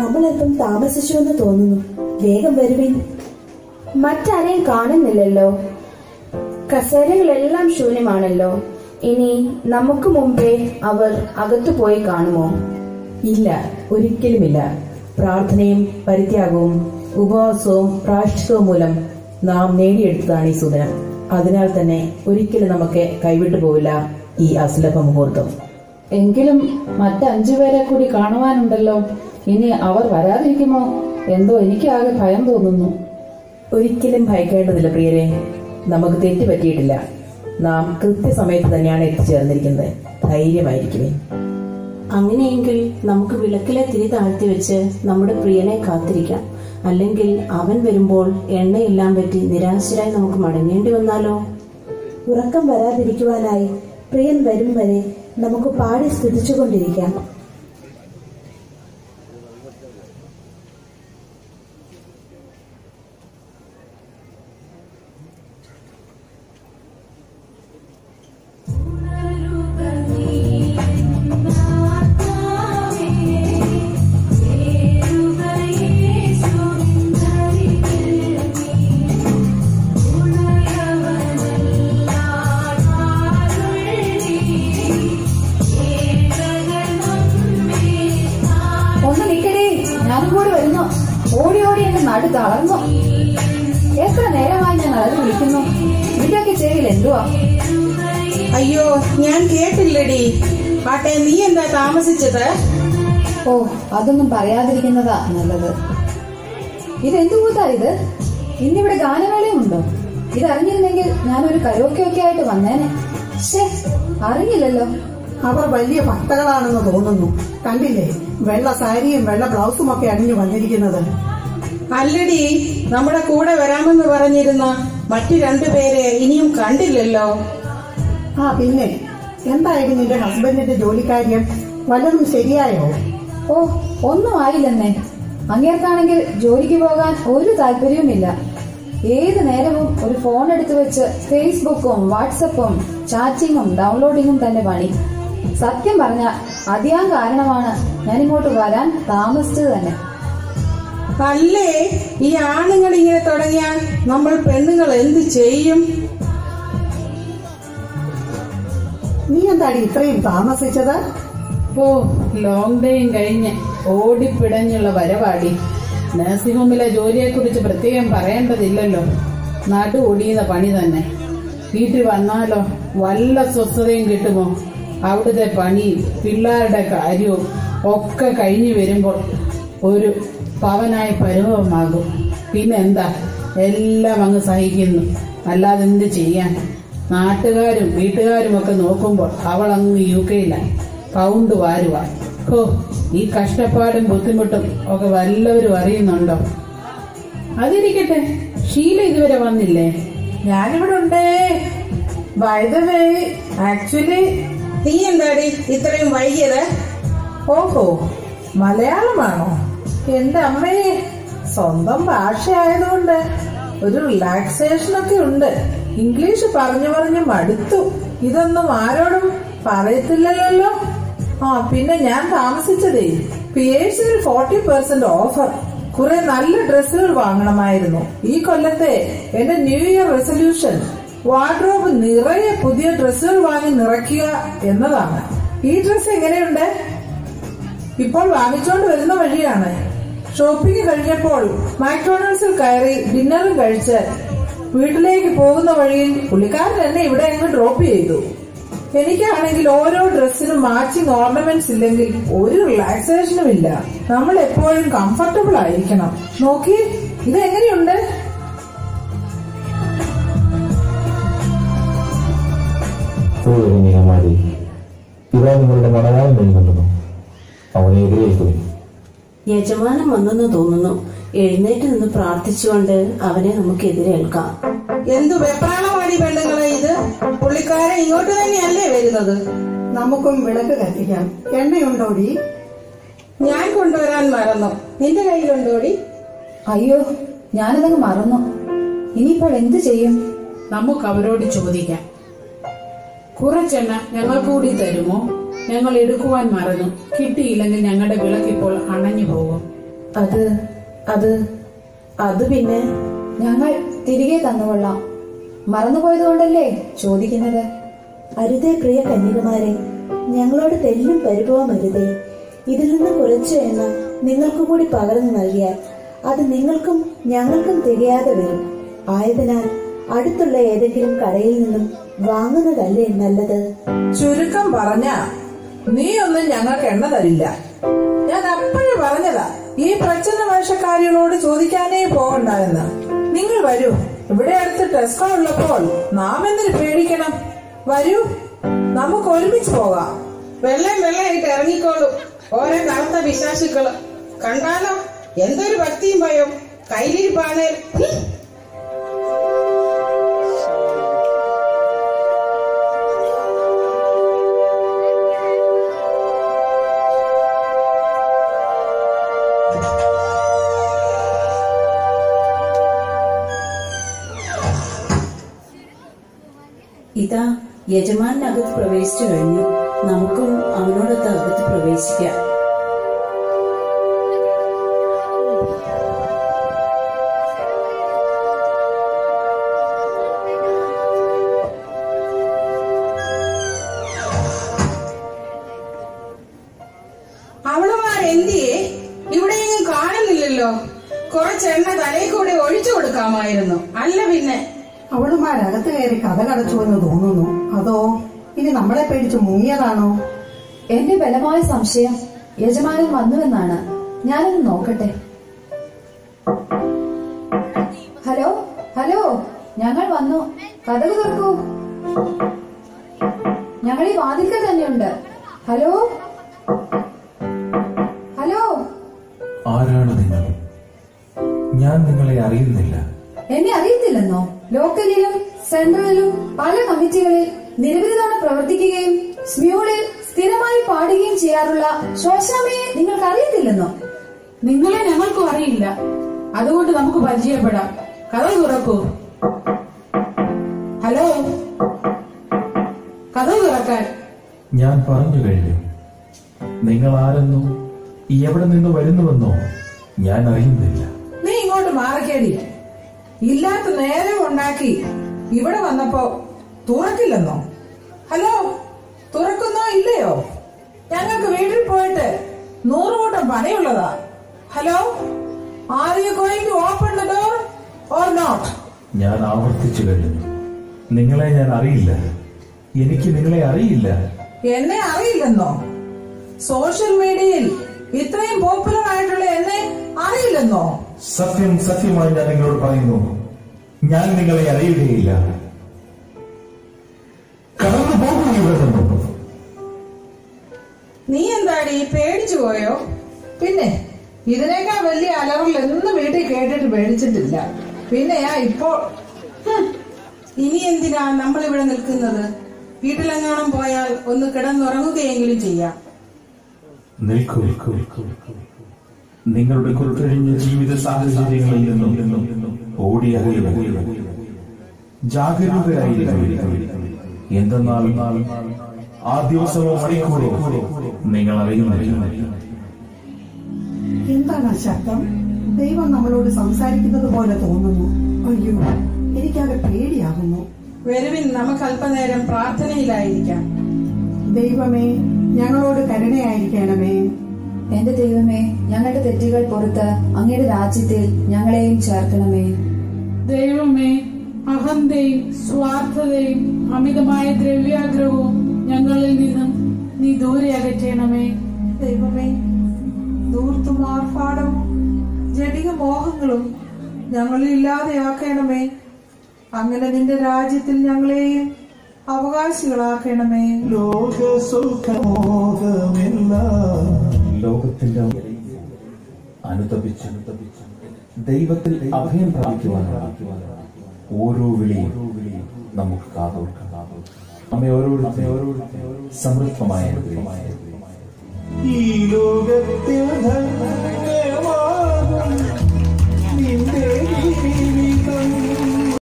നമ്മൾ അല്പം താമസിച്ചുവെന്ന് തോന്നുന്നു വേഗം വരുവിൻ മറ്റാരെയും കാണുന്നില്ലല്ലോ കസേരകളെല്ലാം ശൂന്യമാണല്ലോ ഇനി നമുക്ക് മുമ്പേ അവർ അകത്തു പോയി കാണുമോ ഇല്ല ഒരിക്കലുമില്ല പ്രാർത്ഥനയും പരിത്യാഗവും ഉപവാസവും പ്രായശ്ചിത്തവും മൂലം നാം നേടിയെടുത്തതാണ് ഈ സുദിനം അതിനാൽ തന്നെ ഒരിക്കലും നമുക്ക് കൈവിട്ടു പോവില്ല ഈ അസുലഭ മുഹൂർത്തം എങ്കിലും മറ്റഞ്ചു പേരെ കൂടി കാണുവാനുണ്ടല്ലോ ഇനി അവർ വരാതിരിക്കുമോ എന്തോ എനിക്കാകെ ഭയം തോന്നുന്നു ഒരിക്കലും ഭയക്കേണ്ടതില്ല പ്രിയരെ നമുക്ക് തെറ്റ് പറ്റിയിട്ടില്ല നാം കൃത്യസമയത്ത് തന്നെയാണ് എത്തിച്ചേർന്നിരിക്കുന്നത് ധൈര്യമായിരിക്കുമേ അങ്ങനെയെങ്കിൽ നമുക്ക് വിളക്കിലെ തിരി താഴ്ത്തി വെച്ച് നമ്മുടെ പ്രിയനെ കാത്തിരിക്കാം അല്ലെങ്കിൽ അവൻ വരുമ്പോൾ എണ്ണയെല്ലാം പറ്റി നിരാശരായി നമുക്ക് മടങ്ങേണ്ടി വന്നാലോ ഉറക്കം വരാതിരിക്കുവാനായി പ്രിയൻ വരും വരെ നമുക്ക് പാടി സ്തുതിച്ചുകൊണ്ടിരിക്കാം ഒന്ന് നിക്കടേ ഞാനും കൂടി വരുന്നു ഓടി ഓടി എന്റെ നടു തളർന്നു എത്ര നേരമായി ഞാൻ അലറി വിളിക്കുന്നു ഇതൊക്കെ ചെയ്യൽ എന്തുവാ അയ്യോ ഞാൻ കേട്ടില്ലടി ആട്ടെ നീ എന്താ താമസിച്ചത് ഓ അതൊന്നും പറയാതിരിക്കുന്നതാ നല്ലത് ഇതെന്തു കൂത്താ ഇത് ഇന്നിവിടെ ഗാനമേളയുണ്ടോ ഇതറിഞ്ഞിരുന്നെങ്കിൽ ഞാനൊരു കരോക്കെ ഒക്കെ ആയിട്ട് വന്നേനെ ശ്ശേ അറിഞ്ഞില്ലല്ലോ അവർ വലിയ ഭക്തകളാണെന്ന് തോന്നുന്നു കണ്ടില്ലേ വെള്ള സാരിയും വെള്ള ബ്ലൗസും ഒക്കെ അണിഞ്ഞു വന്നിരിക്കുന്നത് അല്ലടി നമ്മുടെ കൂടെ വരാമെന്ന് പറഞ്ഞിരുന്ന മറ്റു രണ്ടുപേരെ ഇനിയും കണ്ടില്ലല്ലോ ആ പിന്നെ എന്തായാലും നിന്റെ ഹസ്ബൻഡിന്റെ ജോലിക്കാര്യം വല്ലതും ശരിയായോ ഓ ഒന്നും ആയില്ലെന്നേ അങ്ങേർക്കാണെങ്കിൽ ജോലിക്ക് പോകാൻ ഒരു താല്പര്യവുമില്ല ഏത് നേരവും ഒരു ഫോൺ എടുത്തു വെച്ച് ഫേസ്ബുക്കും വാട്സപ്പും ചാറ്റിങ്ങും ഡൗൺലോഡിങ്ങും തന്നെ പണി സത്യം പറഞ്ഞ അതിയാൻ കാരണമാണ് ഞാൻ ഇങ്ങോട്ട് വരാൻ താമസിച്ചത് തന്നെ അല്ലേ ഈ ആണുങ്ങൾ ഇങ്ങനെ തുടങ്ങിയാൽ നമ്മൾ പെണ്ണുങ്ങൾ എന്ത് ചെയ്യും നീ എന്താടി ഇത്രയും താമസിച്ചത് ഓ ലോങ് ഡേയും കഴിഞ്ഞ് ഓടിപ്പിടഞ്ഞുള്ള വരവാടി നഴ്സിംഗ് ഹോമിലെ ജോലിയെക്കുറിച്ച് പ്രത്യേകം പറയേണ്ടതില്ലല്ലോ നടു ഒടിയുന്ന പണി തന്നെ വീട്ടിൽ വന്നാലോ വല്ല സ്വസ്ഥതയും കിട്ടുമോ അവിടുത്തെ പണിയും പിള്ളേരുടെ കാര്യവും ഒക്കെ കഴിഞ്ഞു വരുമ്പോൾ ഒരു പവനായ പരുവമാകും പിന്നെന്താ എല്ലാം അങ്ങ് സഹിക്കുന്നു അല്ലാതെ എന്ത് ചെയ്യാൻ നാട്ടുകാരും വീട്ടുകാരും ഒക്കെ നോക്കുമ്പോൾ അവൾ അങ്ങ് യു കെയിലാണ് പൗണ്ട് വാരുവാ ഹോ ഈ കഷ്ടപ്പാടും ബുദ്ധിമുട്ടും ഒക്കെ വല്ലവരും അറിയുന്നുണ്ടോ അതിരിക്കട്ടെ ഷീല ഇതുവരെ വന്നില്ലേ ഞാനിവിടെ ഉണ്ടേ വൈദവേ ആക്ച്വലി നീ എന്താടി ഇത്രയും വൈകിയത് ഓഹോ മലയാളമാണോ എന്റെ അമ്മേ സ്വന്തം ഭാഷ ആയതുകൊണ്ട് ഒരു റിലാക്സേഷൻ ഒക്കെ ഉണ്ട് ഇംഗ്ലീഷ് പറഞ്ഞു പറഞ്ഞു മടുത്തു ഇതൊന്നും ആരോടും പറയത്തില്ലല്ലോ ആ പിന്നെ ഞാൻ താമസിച്ചതേ പിയേഴ്സിന് ഫോർട്ടി പെർസെന്റ് ഓഫർ കുറെ നല്ല ഡ്രസ്സുകൾ വാങ്ങണമായിരുന്നു ഈ കൊല്ലത്തെ എന്റെ ന്യൂ ഇയർ റെസൊല്യൂഷൻ വാർഡ്രോബ് നിറയെ പുതിയ ഡ്രസ്സുകൾ വാങ്ങി നിറയ്ക്കുക എന്നതാണ് ഈ ഡ്രസ്സ് എങ്ങനെയുണ്ട് ഇപ്പോൾ വാങ്ങിച്ചോണ്ട് വരുന്ന വഴിയാണ് ഷോപ്പിംഗ് കഴിഞ്ഞപ്പോൾ മാക്ഡൊണാൾഡ്സിൽ കയറി ഡിന്നറും കഴിച്ച് വീട്ടിലേക്ക് പോകുന്ന വഴിയിൽ പുള്ളിക്കാരൻ എന്നെ ഇവിടെ അങ്ങ് ഡ്രോപ്പ് ചെയ്തു എനിക്കാണെങ്കിൽ ഓരോ ഡ്രസ്സിനും മാച്ചിങ് ഓർണമെന്റ്സ് ഇല്ലെങ്കിൽ ഒരു റിലാക്സേഷനും ഇല്ല നമ്മൾ എപ്പോഴും കംഫർട്ടബിൾ ആയിരിക്കണം നോക്കി ഇത് എങ്ങനെയുണ്ട് ഓ നീലമാരി ഇതാ നിങ്ങളുടെ മണവാളം എഴുതുന്നു അവനെ എതിരേൽക്കുന്നു യജമാനൻ വന്നെന്ന് തോന്നുന്നു എഴുന്നേറ്റ് നിന്ന് പ്രാർത്ഥിച്ചുകൊണ്ട് അവനെ നമുക്ക് എതിരേൽക്കാം എന്തു വെപ്രാളമാടി പെണ്ണുങ്ങളെ ഇത് പുള്ളിക്കാരൻ ഇങ്ങോട്ട് തന്നെയല്ലേ വരുന്നത് നമുക്കും വിളക്ക് കത്തിക്കാം എണ്ണയുണ്ടോടി ഞാൻ കൊണ്ടുവരാൻ മറന്നു നിന്റെ കയ്യിലുണ്ടോടി അയ്യോ ഞാനതങ്ങ് മറന്നു ഇനിയിപ്പോൾ എന്ത് ചെയ്യും നമുക്ക് അവരോട് ചോദിക്കാം കുറച്ചെണ്ണ ഞങ്ങൾക്ക് കൂടി തരുമോ ഞങ്ങൾ എടുക്കുവാൻ മറന്നു കിട്ടിയില്ലെങ്കിൽ ഞങ്ങളുടെ വിളക്കിപ്പോൾ അണഞ്ഞു പോകും അത് അത് അത് പിന്നെ ഞങ്ങൾ തിരികെ തന്നുകൊള്ളാം മറന്നുപോയതുകൊണ്ടല്ലേ ചോദിക്കുന്നത് അരുതേ പ്രിയ കന്യകമാരെ ഞങ്ങളോട് തെല്ലും പരിഭവം അരുതേ ഇതിൽ നിന്ന് കുറച്ചു എണ്ണ നിങ്ങൾക്കു കൂടി പകർന്നു നൽകിയാൽ അത് നിങ്ങൾക്കും ഞങ്ങൾക്കും തികയാതെ വരും ആയതിനാൽ അടുത്തുള്ള ഏതെങ്കിലും കടയിൽ നിന്നും വാങ്ങുന്നതല്ലേ നല്ലത് ചുരുക്കം പറഞ്ഞ നീ ഒന്നും ഞങ്ങൾക്ക് എണ്ണ തരില്ല ഞാൻ അപ്പോഴേ പറഞ്ഞതാ ഈ പ്രച്ഛന്ന വേഷക്കാരികളോട് ചോദിക്കാനേ പോകണ്ട എന്ന് നിങ്ങൾ വരൂ ഇവിടെ അടുത്ത് ടെസ്കോ ഉള്ളപ്പോൾ നാം എന്തിനു പേടിക്കണം വരൂ നമുക്ക് ഒരുമിച്ച് പോകാം വെള്ളം വെള്ളമായിട്ട് ഇറങ്ങിക്കോളും ഓരോ കറുത്ത പിശാശുക്കള് കണ്ടാലോ എന്തൊരു ഭക്തിയും ഭയം കയ്യിലിരിപ്പാണ് ഹും. ഇതാ യജമാനകത്ത് പ്രവേശിച്ചു കഴിഞ്ഞു നമുക്കും അവനോടൊത്ത് അകത്ത് പ്രവേശിക്കാം അവളുമാർ എന്തിയെ ഇവിടെയെങ്കിലും കാണുന്നില്ലല്ലോ കുറച്ചെണ്ണ തലയിൽ കൂടി ഒഴിച്ചു കൊടുക്കാമായിരുന്നു അല്ല പിന്നെ അവളുമാരകത്ത് കയറി കഥ കടച്ചു എന്ന് തോന്നുന്നു അതോ ഇനി നമ്മളെ പേടിച്ച് മുങ്ങിയതാണോ എന്റെ ബലമായ സംശയം യജമാനൻ വന്നുവെന്നാണ് ഞാനൊന്ന് നോക്കട്ടെ ഹലോ ഹലോ ഞങ്ങൾ വന്നു കഥക് തുറക്കൂ ഞങ്ങൾ ഈ വാതിൽക്കൽ തന്നെയുണ്ട് ഹലോ ഹലോ ആരാണ് നിങ്ങൾ ഞാൻ നിങ്ങളെ അറിയുന്നില്ല എന്നെ അറിയത്തില്ലെന്നോ ലോക്കലിലും സെൻട്രലിലും പല കമ്മിറ്റികളിൽ നിരവധി തവണ പ്രവർത്തിക്കുകയും സ്മ്യൂളിൽ സ്ഥിരമായി പാടുകയും ചെയ്യാറുള്ള ശോശാമയെ നിങ്ങൾക്ക് അറിയത്തില്ലെന്നോ നിങ്ങളെ ഞങ്ങൾക്കും അറിയില്ല അതുകൊണ്ട് നമുക്ക് പരിചയപ്പെടാം കഥ തുറക്കൂ ഹലോ കഥ തുറക്കാൻ ഞാൻ പറഞ്ഞു കഴിഞ്ഞു നിങ്ങൾ ആരെന്നോ എവിടെ നിന്ന് വരുന്നുവെന്നോ ഞാൻ അറിയുന്നില്ല നീ ഇങ്ങോട്ട് മാറിക്കേടി ഇല്ലാത്ത നേരം ഉണ്ടാക്കി ഇവിടെ വന്നപ്പോ തുറക്കില്ലെന്നോ ഹലോ തുറക്കുന്നോ ഇല്ലയോ ഞങ്ങൾക്ക് വീട്ടിൽ പോയിട്ട് നൂറുകൂട്ടം പണിയുള്ളതാ hello are you going to open the door or not ഞാൻ ആവർത്തിച്ചു കഴിഞ്ഞു നിങ്ങളെ ഞാൻ അറിയില്ല എനിക്ക് നിങ്ങളെ അറിയില്ല എന്നെ അറിയില്ലെന്നോ സോഷ്യൽ മീഡിയയിൽ ഇത്രയും പോപ്പുലർ ആയിട്ടുള്ള എന്നെ അറിയില്ലെന്നോ സത്യം സത്യമായി ഞാൻ നിങ്ങളോട് പറയുന്നു ഞാൻ നിങ്ങളെ അറിയുകയില്ല കടന്നു പോകും ഇവിടെ നിന്നും നീ എന്താടി പേടിച്ചു പോയോ പിന്നെ ഇതിനേക്കാൾ വലിയ അലറൽ എന്ന് വീട്ടിൽ കേട്ടിട്ട് പേടിച്ചിട്ടില്ല പിന്നെയാ ഇപ്പോൾ ഹും. ഇനി എന്തിനാ നമ്മൾ ഇവിടെ നിൽക്കുന്നത് വീട്ടിലെങ്ങാനും പോയാൽ ഒന്ന് കിടന്നുറങ്ങുകയെങ്കിലും ചെയ്യാം നിൽക്കൂ നിൽക്കൂ നിൽക്കൂ നിങ്ങളുടെ കുറിക്കഴിഞ്ഞ ജീവിത സാഹചര്യങ്ങളിൽ നിന്നും ഓടി അകലുക ജാഗരൂകരായിരിക്കും എന്തെന്നാൽ ആ ദിവസമോ മണിക്കൂറോ നിങ്ങൾ അറിയുന്നില്ല എന്താണ് ആ ശബ്ദം ദൈവം നമ്മളോട് സംസാരിക്കുന്നത് പോലെ തോന്നുന്നു അയ്യോ എനിക്കാകെ പേടിയാകുന്നു വരുവിൻ നമുക്ക് അല്പനേരം പ്രാർത്ഥനയിലായിരിക്കാം ദൈവമേ ഞങ്ങളോട് കരുണയായിരിക്കണമേ എന്റെ ദൈവമേ ഞങ്ങളുടെ തെറ്റുകൾ പുറത്ത് അങ്ങയുടെ രാജ്യത്തിൽ ഞങ്ങളെയും ചേർക്കണമേ ദൈവമേ അഹന്തയും സ്വാർത്ഥതയും അമിതമായ ദ്രവ്യാഗ്രഹവും ഞങ്ങളിൽ നിന്നും നീ ദൂരെ അകറ്റണമേ ദൈവമേ ദൂർത്തും ആർഭാടവും ജടിക മോഹങ്ങളും ഞങ്ങളിൽ ഇല്ലാതെയാക്കണമേ അങ്ങനെ നിന്റെ രാജ്യത്തിൽ ഞങ്ങളെയും അവകാശികളാക്കണമേ ലോകത്തിന്റെ അനുതപിച്ച് ദൈവത്തിൽ അഭയം പ്രാപിക്കുവാനാണ് ഓരോ വിളിയും നമുക്ക് കാതോർക്കാം നമ്മെ ഓരോരുത്തരെ ഓരോരുത്തരെ സമൃദ്ധമായ ഈ ലോകത്തിൽ ധന്യമാകും നിന്റെ ജീവിതം